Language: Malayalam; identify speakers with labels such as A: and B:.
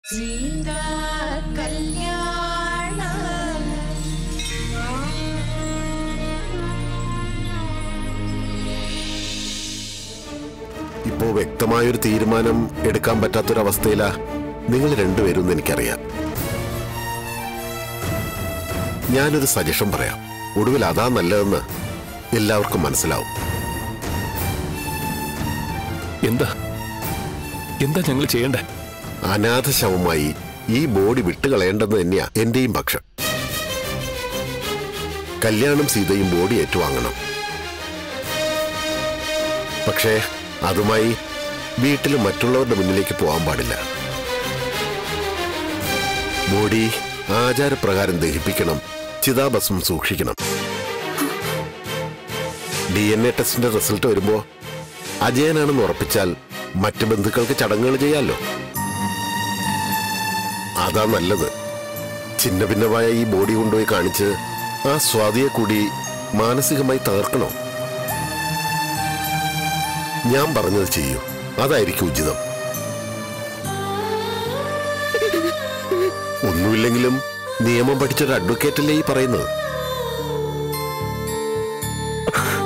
A: സീതാ കല്യാണം
B: ഇപ്പോ വ്യക്തമായൊരു തീരുമാനം എടുക്കാൻ പറ്റാത്തൊരവസ്ഥയിലാ നിങ്ങൾ രണ്ടുപേരും എന്ന് എനിക്കറിയാം ഞാനൊരു സജഷൻ പറയാം ഒടുവിൽ അതാ നല്ലതെന്ന് എല്ലാവർക്കും മനസ്സിലാവും
C: എന്താ എന്താ ഞങ്ങൾ ചെയ്യണ്ടേ
B: അനാഥ ശവമായി ഈ ബോഡി വിട്ടുകളയേണ്ടെന്ന് തന്നെയാ എന്റെയും പക്ഷം കല്യാണം സീതയും ബോഡി ഏറ്റുവാങ്ങണം പക്ഷേ അതുമായി വീട്ടിൽ മറ്റുള്ളവരുടെ മുന്നിലേക്ക് പോകാൻ പാടില്ല ബോഡി ആചാരപ്രകാരം ദഹിപ്പിക്കണം ചിതാഭസ്മം സൂക്ഷിക്കണം ഡി എൻ എ ടെസ്റ്റിന്റെ റിസൾട്ട് വരുമ്പോ അജയനാണെന്ന് ഉറപ്പിച്ചാൽ മറ്റു ബന്ധുക്കൾക്ക് ചടങ്ങുകൾ ചെയ്യാമല്ലോ അതാ നല്ലത് ചിന്ന ഭിന്നമായ ഈ ബോഡി കൊണ്ടുപോയി കാണിച്ച് ആ സ്വാതിയെ കൂടി മാനസികമായി തകർക്കണോ ഞാൻ പറഞ്ഞത് ചെയ്യൂ അതായിരിക്കും ഉചിതം ഒന്നുമില്ലെങ്കിലും നിയമം പഠിച്ചൊരു അഡ്വക്കേറ്റല്ലേ ഈ പറയുന്നത്